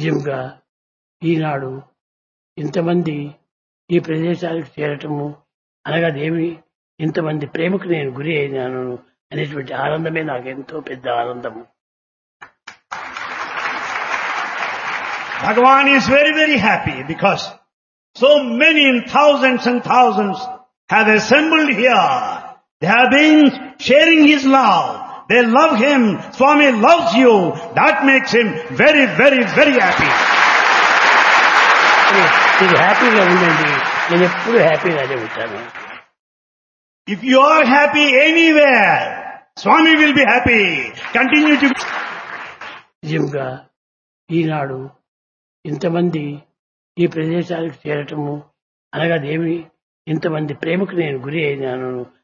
నిజంగా ఈనాడు ఇంతమంది ఈ ప్రదేశాలకు చేరటము అనగా దేవి ఇంతమంది ప్రేమకు నేను గురి అయినాను అనేటువంటి ఆనందమే నాకు ఎంతో పెద్ద ఆనందము Bhagavan is very, very happy because so many thousands and thousands have assembled here. They have been sharing his love. They love him. Swami loves you. That makes him very, very, very happy. మీరు హ్యాపీగా ఉండండి నేను ఎప్పుడు హ్యాపీగానే ఉంటాను If you are happy anywhere, Swami will be happy. Continue to be నిజంగా ఈనాడు ఇంతమంది ఈ ప్రదేశాలకు చేరటము అనగా దేవి ఇంతమంది ప్రేమకు నేను గురి అయినాను